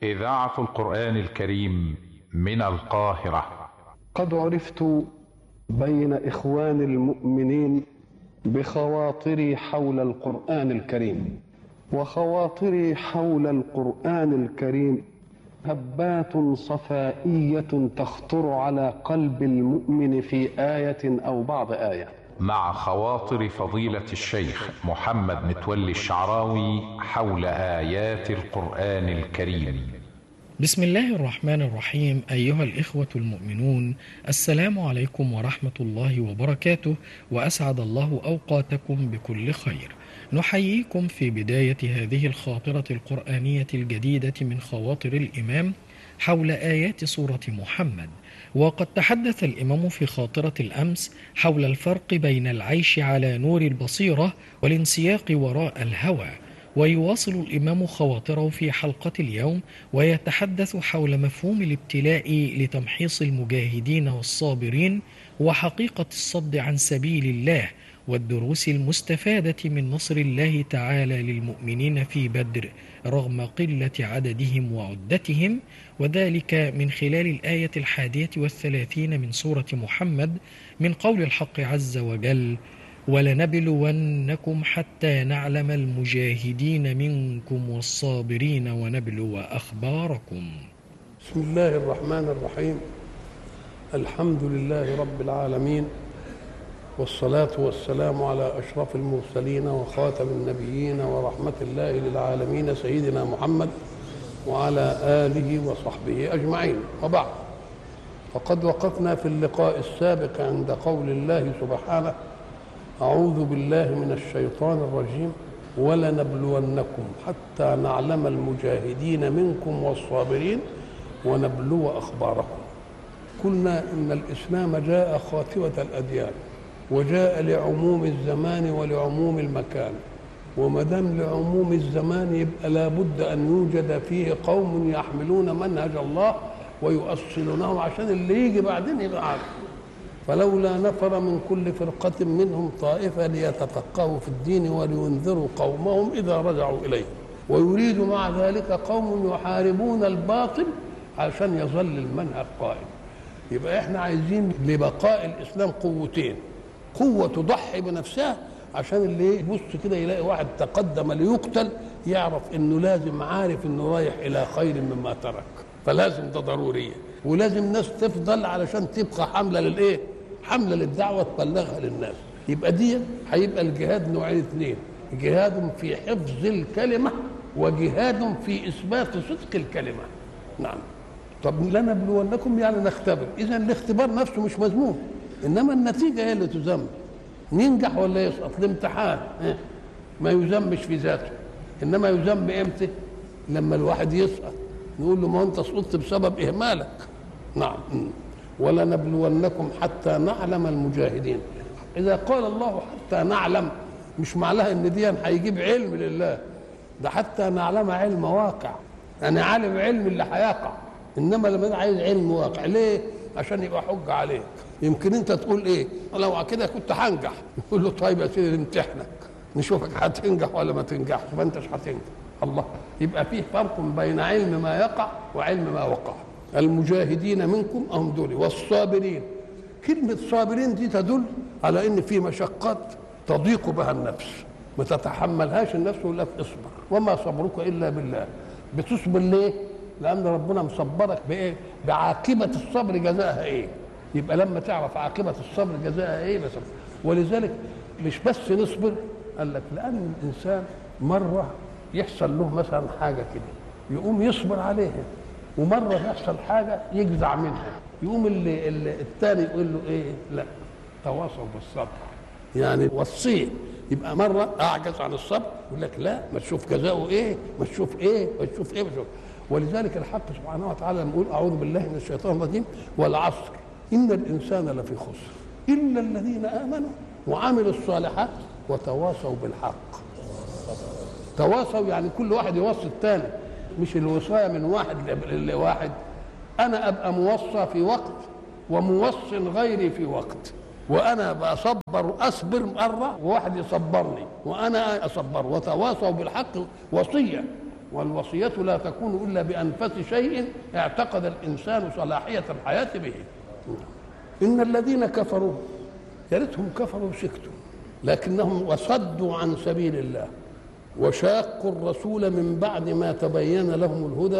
إذاعة القرآن الكريم من القاهرة قد عرفت بين إخوان المؤمنين بخواطري حول القرآن الكريم وخواطري حول القرآن الكريم هبات صفائية تخطر على قلب المؤمن في آية أو بعض آية مع خواطر فضيلة الشيخ محمد متولي الشعراوي حول آيات القرآن الكريم بسم الله الرحمن الرحيم أيها الإخوة المؤمنون السلام عليكم ورحمة الله وبركاته وأسعد الله أوقاتكم بكل خير نحييكم في بداية هذه الخاطرة القرآنية الجديدة من خواطر الإمام حول آيات سورة محمد وقد تحدث الإمام في خاطرة الأمس حول الفرق بين العيش على نور البصيرة والانسياق وراء الهوى ويواصل الإمام خواطره في حلقة اليوم ويتحدث حول مفهوم الابتلاء لتمحيص المجاهدين والصابرين وحقيقة الصد عن سبيل الله والدروس المستفادة من نصر الله تعالى للمؤمنين في بدر رغم قلة عددهم وعدتهم وذلك من خلال الآية الحادية والثلاثين من سورة محمد من قول الحق عز وجل ولنبلونكم حتى نعلم المجاهدين منكم والصابرين ونبلو أخباركم بسم الله الرحمن الرحيم الحمد لله رب العالمين والصلاة والسلام على أشرف المرسلين وخاتم النبيين ورحمة الله للعالمين سيدنا محمد وعلى آله وصحبه أجمعين وبعد فقد وقفنا في اللقاء السابق عند قول الله سبحانه أعوذ بالله من الشيطان الرجيم ولنبلونكم حتى نعلم المجاهدين منكم والصابرين ونبلو أخباركم قلنا إن الإسلام جاء خاتمة الأديان وجاء لعموم الزمان ولعموم المكان وما دام لعموم الزمان يبقى لابد ان يوجد فيه قوم يحملون منهج الله ويؤصلونه عشان اللي يجي بعدين يبقى عارف فلولا نفر من كل فرقة منهم طائفة ليتفقهوا في الدين ولينذروا قومهم إذا رجعوا إليه ويريد مع ذلك قوم يحاربون الباطل عشان يظل المنهج قائم يبقى احنا عايزين لبقاء الإسلام قوتين قوة تضحي بنفسها عشان اللي يبص كده يلاقي واحد تقدم ليقتل يعرف انه لازم عارف انه رايح الى خير مما ترك فلازم ده ضرورية ولازم ناس تفضل علشان تبقى حملة للايه حملة للدعوة تبلغها للناس يبقى دي هيبقى الجهاد نوعين اثنين جهاد في حفظ الكلمة وجهاد في إثبات صدق الكلمة نعم طب لنبلونكم يعني نختبر إذا الاختبار نفسه مش مذموم انما النتيجه هي اللي تذم ينجح ولا يسقط الامتحان ما يذمش في ذاته انما يذم امتى لما الواحد يسقط نقول له ما انت سقطت بسبب اهمالك نعم ولنبلونكم حتى نعلم المجاهدين اذا قال الله حتى نعلم مش معناها ان دي هيجيب علم لله ده حتى نعلم علم واقع يعني عالم علم اللي هيقع انما لما عايز علم واقع ليه عشان يبقى حجه عليك يمكن انت تقول ايه لو كده كنت هنجح يقول له طيب يا سيدي نمتحنك نشوفك هتنجح ولا ما تنجحش ما انتش هتنجح الله يبقى فيه فرق بين علم ما يقع وعلم ما وقع المجاهدين منكم هم دول والصابرين كلمة صابرين دي تدل على ان في مشقات تضيق بها النفس ما تتحملهاش النفس يقول لك اصبر وما صبرك الا بالله بتصبر ليه؟ لان ربنا مصبرك بايه؟ بعاقبة الصبر جزاءها ايه؟ يبقى لما تعرف عاقبة الصبر جزاءها ايه بس ولذلك مش بس نصبر قال لك لأن الإنسان مرة يحصل له مثلا حاجة كده يقوم يصبر عليها ومرة يحصل حاجة يجزع منها يقوم اللي, اللي الثاني يقول له ايه لا تواصوا بالصبر يعني وصيه يبقى مرة أعجز عن الصبر يقول لك لا ما تشوف جزاؤه ايه ما تشوف ايه ما تشوف ايه ما تشوف ولذلك الحق سبحانه وتعالى لما يقول أعوذ بالله من الشيطان الرجيم والعصر إن الإنسان لفي خسر إلا الذين آمنوا وعملوا الصالحات وتواصوا بالحق تواصوا يعني كل واحد يوصي الثاني مش الوصاية من واحد لواحد أنا أبقى موصى في وقت وموص غيري في وقت وأنا بصبر أصبر مرة وواحد يصبرني وأنا أصبر وتواصوا بالحق وصية والوصية لا تكون إلا بأنفس شيء اعتقد الإنسان صلاحية الحياة به إن الذين كفروا يا ريتهم كفروا وسكتوا لكنهم وصدوا عن سبيل الله وشاقوا الرسول من بعد ما تبين لهم الهدى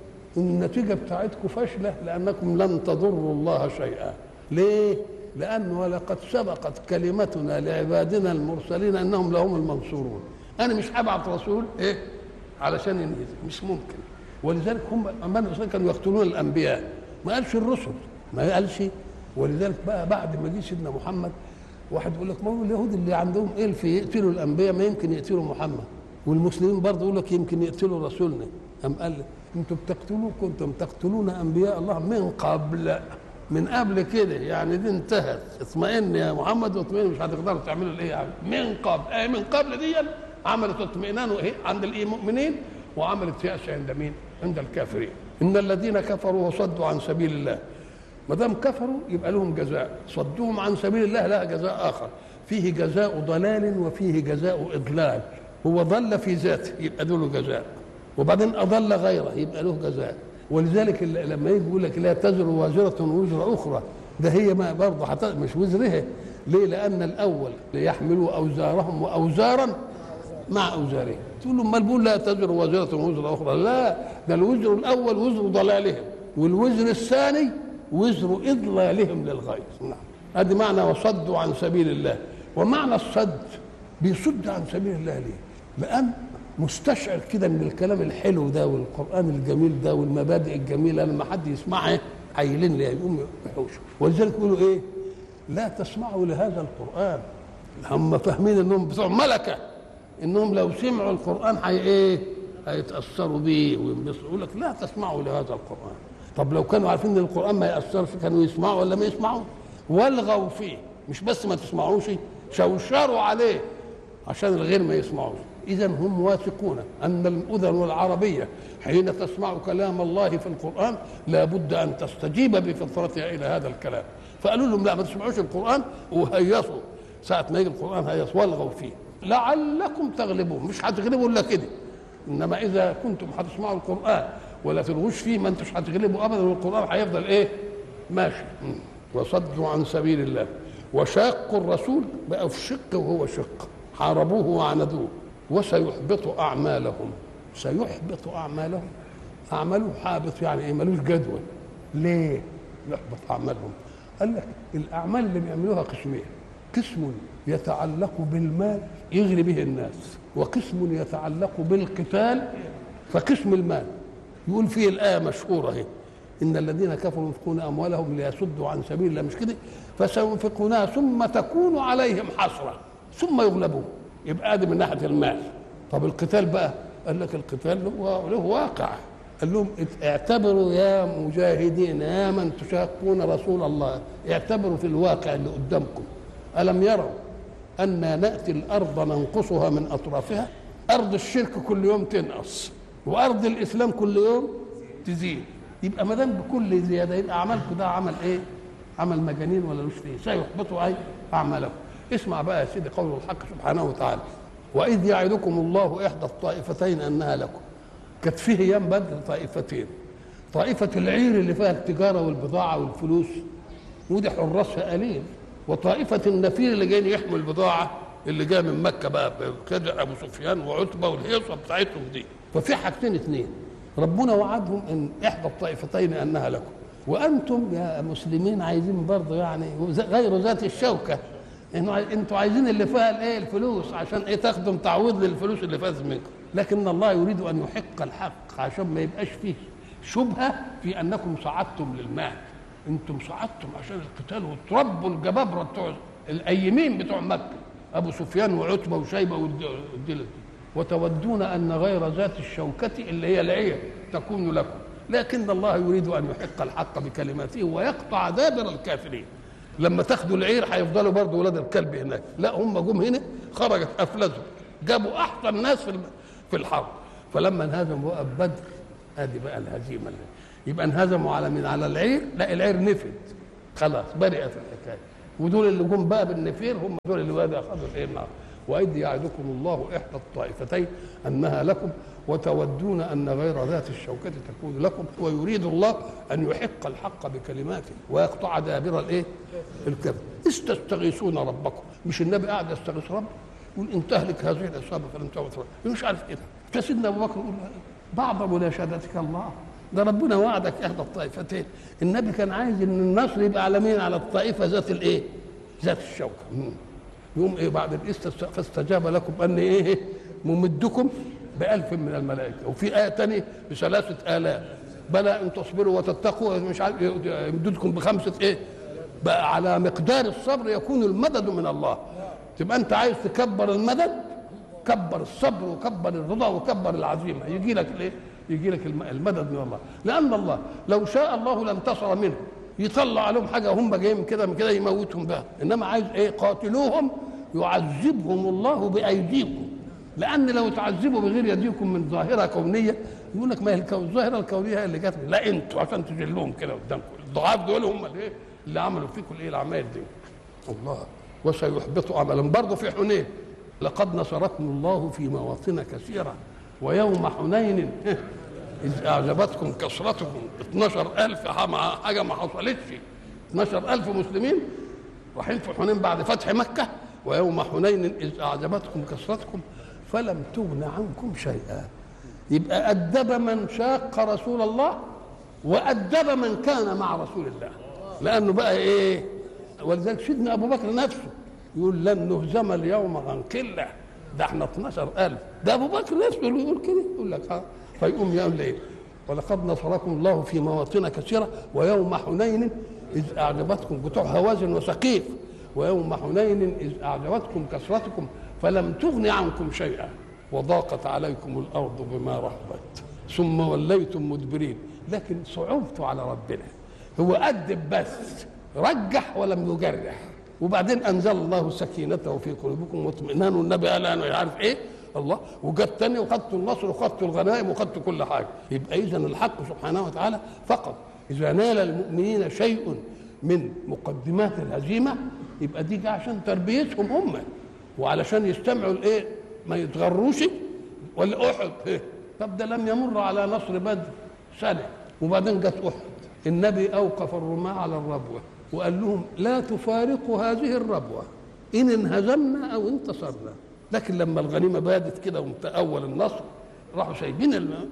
النتيجة بتاعتكم فاشلة لأنكم لن تضروا الله شيئا ليه؟ لأنه ولقد سبقت كلمتنا لعبادنا المرسلين أنهم لهم المنصورون أنا مش هبعت رسول إيه؟ علشان ينهزم مش ممكن ولذلك هم أمان الرسول كانوا يقتلون الأنبياء ما قالش الرسل ما قالش ولذلك بقى بعد ما جه سيدنا محمد واحد يقول لك ما هو اليهود اللي عندهم إلف يقتلوا الأنبياء ما يمكن يقتلوا محمد والمسلمين برضه يقول لك يمكن يقتلوا رسولنا أم قال انتم بتقتلوا كنتم تقتلون انبياء الله من قبل من قبل كده يعني دي انتهت اطمئن يا محمد واطمئن مش هتقدروا تعملوا الايه يعني من قبل اي من قبل دي عملت اطمئنان وايه عند المؤمنين وعملت يأس عند مين؟ عند الكافرين ان الذين كفروا وصدوا عن سبيل الله ما دام كفروا يبقى لهم جزاء صدوهم عن سبيل الله لها جزاء اخر فيه جزاء ضلال وفيه جزاء اضلال هو ضل في ذاته يبقى له جزاء وبعدين اضل غيره يبقى له جزاء ولذلك لما يجي يقول لك لا تزر وازره وزر اخرى ده هي ما برضه حتى مش وزرها ليه؟ لان الاول ليحملوا اوزارهم واوزارا مع اوزارهم تقول له امال بيقول لا تزر وازره وزر اخرى لا ده الوزر الاول وزر ضلالهم والوزر الثاني وزر اضلالهم للغير نعم هذا معنى وصدوا عن سبيل الله ومعنى الصد بيصد عن سبيل الله ليه؟ لان مستشعر كده من الكلام الحلو ده والقران الجميل ده والمبادئ الجميله لما حد يسمعها عايلين ليه يقوم يحوشوا ولذلك يقولوا ايه لا تسمعوا لهذا القران هم فاهمين انهم بتوع ملكه انهم لو سمعوا القران هي ايه هيتاثروا بيه وينبسطوا يقول لك لا تسمعوا لهذا القران طب لو كانوا عارفين ان القران ما ياثرش كانوا يسمعوا ولا ما يسمعوا والغوا فيه مش بس ما تسمعوش شوشروا عليه عشان الغير ما يسمعوش اذا هم واثقون ان الاذن العربيه حين تسمع كلام الله في القران لابد ان تستجيب بفطرتها الى هذا الكلام فقالوا لهم لا ما تسمعوش القران وهيصوا ساعه ما يجي القران هيصوا والغوا فيه لعلكم تغلبون مش هتغلبوا الا كده انما اذا كنتم هتسمعوا القران ولا تلغوش فيه ما انتوش هتغلبوا ابدا والقران هيفضل ايه ماشي وصدوا عن سبيل الله وشاقوا الرسول بقى في شق وهو شق حاربوه وعاندوه وسيحبط اعمالهم سيحبط اعمالهم اعماله حابط يعني ايه ملوش جدول ليه يحبط اعمالهم قال لك الاعمال اللي بيعملوها قسمين قسم يتعلق بالمال يغري به الناس وقسم يتعلق بالقتال فقسم المال يقول فيه الايه مشهوره اهي ان الذين كفروا ينفقون اموالهم ليصدوا عن سبيل الله مش كده فسينفقونها ثم تكون عليهم حسره ثم يغلبون يبقى ادي من ناحيه المال طب القتال بقى قال لك القتال له, له واقع قال لهم اعتبروا يا مجاهدين يا من تشاقون رسول الله اعتبروا في الواقع اللي قدامكم الم يروا أن نأتي الأرض ننقصها من أطرافها أرض الشرك كل يوم تنقص وأرض الإسلام كل يوم تزيد يبقى ما دام بكل زيادة يبقى أعمالكم ده عمل إيه؟ عمل مجانين ولا مش فيه سيحبطوا أي أعمالكم اسمع بقى يا سيدي قول الحق سبحانه وتعالى وإذ يعدكم الله إحدى الطائفتين أنها لكم كانت فيه أيام بدر طائفتين طائفة العير اللي فيها التجارة والبضاعة والفلوس ودي حراسها قليل وطائفة النفير اللي جايين يحموا البضاعة اللي جاية من مكة بقى كده أبو سفيان وعتبة والهيصة بتاعتهم دي ففي حاجتين اثنين ربنا وعدهم ان احدى الطائفتين انها لكم وانتم يا مسلمين عايزين برضه يعني غير ذات الشوكه انه انتوا عايزين اللي فيها الايه الفلوس عشان ايه تاخدوا تعويض للفلوس اللي فاتت منكم لكن الله يريد ان يحق الحق عشان ما يبقاش فيه شبهه في انكم صعدتم للمال انتم صعدتم عشان القتال وتربوا الجبابره بتوع الايمين بتوع مكه ابو سفيان وعتبه وشيبه والدلة وتودون ان غير ذات الشوكه اللي هي العير تكون لكم لكن الله يريد ان يحق الحق بكلماته ويقطع دابر الكافرين لما تاخدوا العير هيفضلوا برضه ولاد الكلب هناك لا هم جم هنا خرجت افلزوا جابوا احسن ناس في في الحرب فلما انهزموا بقى بدر ادي بقى الهزيمه اللي يبقى انهزموا على من على العير لا العير نفد خلاص برئت الحكايه ودول اللي جم بقى بالنفير هم دول اللي بقى اخذوا الايه النار واذ يعدكم الله احدى الطائفتين انها لكم وتودون ان غير ذات الشوكه تكون لكم ويريد الله ان يحق الحق بكلماته ويقطع دابر الايه؟ الكذب استستغيثون ربكم مش النبي قاعد يستغيث ربه يقول ان تهلك هذه العصابه فلن تعبد مش عارف ايه ده فسيدنا ابو بكر يقول بعض مناشدتك الله ده ربنا وعدك احدى الطائفتين النبي كان عايز ان النصر يبقى على مين على الطائفه ذات الايه ذات الشوكه مم. يقوم ايه بعد الاستست فاستجاب لكم ان ايه ممدكم بألف من الملائكة وفي آية تانية بثلاثة آلاف بلى إن تصبروا وتتقوا مش عارف يمددكم بخمسة إيه بقى على مقدار الصبر يكون المدد من الله تبقى أنت عايز تكبر المدد كبر الصبر وكبر الرضا وكبر العزيمة يجي لك الإيه يجي لك المدد من الله لأن الله لو شاء الله لانتصر منه يطلع عليهم حاجة هم جايين كده من كده يموتهم بها إنما عايز إيه قاتلوهم يعذبهم الله بأيديكم لان لو تعذبوا بغير يديكم من ظاهره كونيه يقول لك ما هي الكون الظاهره الكونيه هي اللي جت لا انتوا عشان تجلوهم كده قدامكم الضعاف دول هم اللي ايه اللي عملوا فيكم الايه الاعمال دي الله وسيحبط عملا برضه في حنين لقد نصركم الله في مواطن كثيره ويوم حنين إذ أعجبتكم كثرتكم 12000 حاجة ما حصلتش 12000 مسلمين رايحين في حنين بعد فتح مكة ويوم حنين إذ أعجبتكم كثرتكم فلم تغن عنكم شيئا يبقى أدب من شاق رسول الله وأدب من كان مع رسول الله لأنه بقى إيه ولذلك سيدنا أبو بكر نفسه يقول لن نهزم اليوم عن قلة ده احنا 12000 ده أبو بكر نفسه اللي يقول كده يقول لك ها فيقوم يقول إيه ولقد نصركم الله في مواطن كثيرة ويوم حنين إذ أعجبتكم بتوع هوازن وسقيف ويوم حنين إذ أعجبتكم كثرتكم فلم تغن عنكم شيئا وضاقت عليكم الارض بما رحبت ثم وليتم مدبرين لكن صعوبته على ربنا هو أدب بس رجح ولم يجرح وبعدين انزل الله سكينته في قلوبكم واطمئنان والنبي قال انا عارف ايه الله وجت تاني وخدت النصر وخدت الغنائم وخدت كل حاجه يبقى اذا الحق سبحانه وتعالى فقط اذا نال المؤمنين شيء من مقدمات الهزيمه يبقى دي عشان تربيتهم هم وعلشان يستمعوا الايه ما يتغروش ولا احد إيه؟ طب ده لم يمر على نصر بدر سنه وبعدين جت احد النبي اوقف الرماة على الربوه وقال لهم لا تفارقوا هذه الربوه ان انهزمنا او انتصرنا لكن لما الغنيمه بادت كده اول النصر راحوا سايبين الماء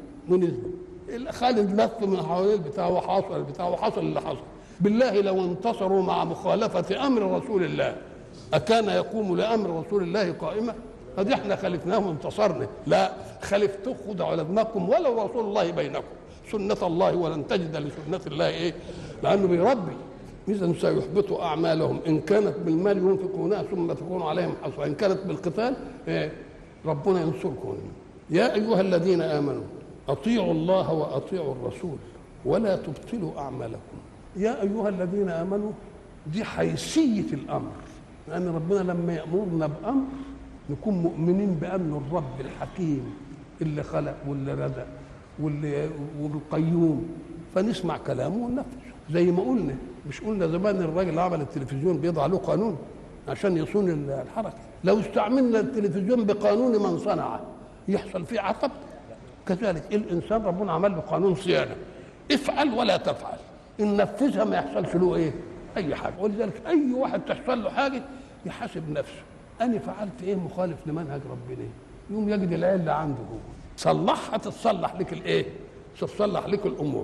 ونزلوا خالد لف من حوالين البتاع وحصل البتاع وحصل اللي حصل بالله لو انتصروا مع مخالفه امر رسول الله أكان يقوم لأمر رسول الله قائمة هذه احنا خلفناه وانتصرنا لا خلفتوا خدوا على دماغكم ولو رسول الله بينكم سنة الله ولن تجد لسنة الله ايه لأنه بيربي إذا سيحبط أعمالهم إن كانت بالمال ينفقونها ثم تكون عليهم حصوة إن كانت بالقتال إيه ربنا ينصركم يا أيها الذين آمنوا أطيعوا الله وأطيعوا الرسول ولا تبطلوا أعمالكم يا أيها الذين آمنوا دي حيثية الأمر لأن ربنا لما يأمرنا بأمر نكون مؤمنين بأن الرب الحكيم اللي خلق واللي رزق واللي والقيوم فنسمع كلامه وننفذ زي ما قلنا مش قلنا زمان الراجل عمل التلفزيون بيضع له قانون عشان يصون الحركه لو استعملنا التلفزيون بقانون من صنعه يحصل فيه عطب كذلك الانسان ربنا عمل له قانون صيانه افعل ولا تفعل ان نفذها ما يحصلش له ايه اي حاجه ولذلك اي واحد تحصل له حاجه يحاسب نفسه انا فعلت ايه مخالف لمنهج ربنا يوم يجد العله عنده هو صلحها تتصلح لك الايه تتصلح لك الامور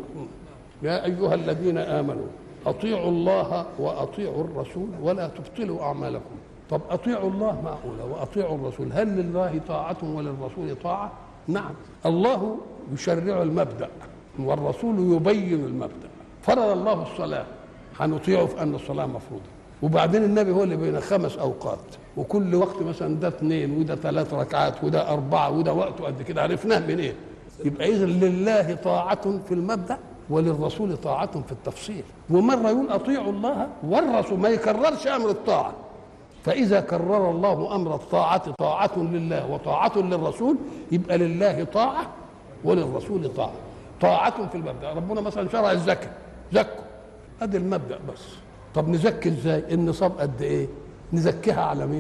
يا ايها الذين امنوا اطيعوا الله واطيعوا الرسول ولا تبطلوا اعمالكم طب اطيعوا الله معقوله واطيعوا الرسول هل لله طاعه وللرسول طاعه نعم الله يشرع المبدا والرسول يبين المبدا فرض الله الصلاه هنطيعه في ان الصلاه مفروضه وبعدين النبي هو اللي بين خمس اوقات وكل وقت مثلا ده اثنين وده ثلاث ركعات وده اربعه وده وقته قد كده عرفناه منين إيه؟ يبقى اذا لله طاعه في المبدا وللرسول طاعه في التفصيل ومره يقول اطيعوا الله والرسول ما يكررش امر الطاعه فاذا كرر الله امر الطاعه طاعه لله وطاعه للرسول يبقى لله طاعه وللرسول طاعه طاعه في المبدا ربنا مثلا شرع الزكاه زكوا ادي المبدا بس طب نزكي ازاي النصاب قد ايه نزكيها على مين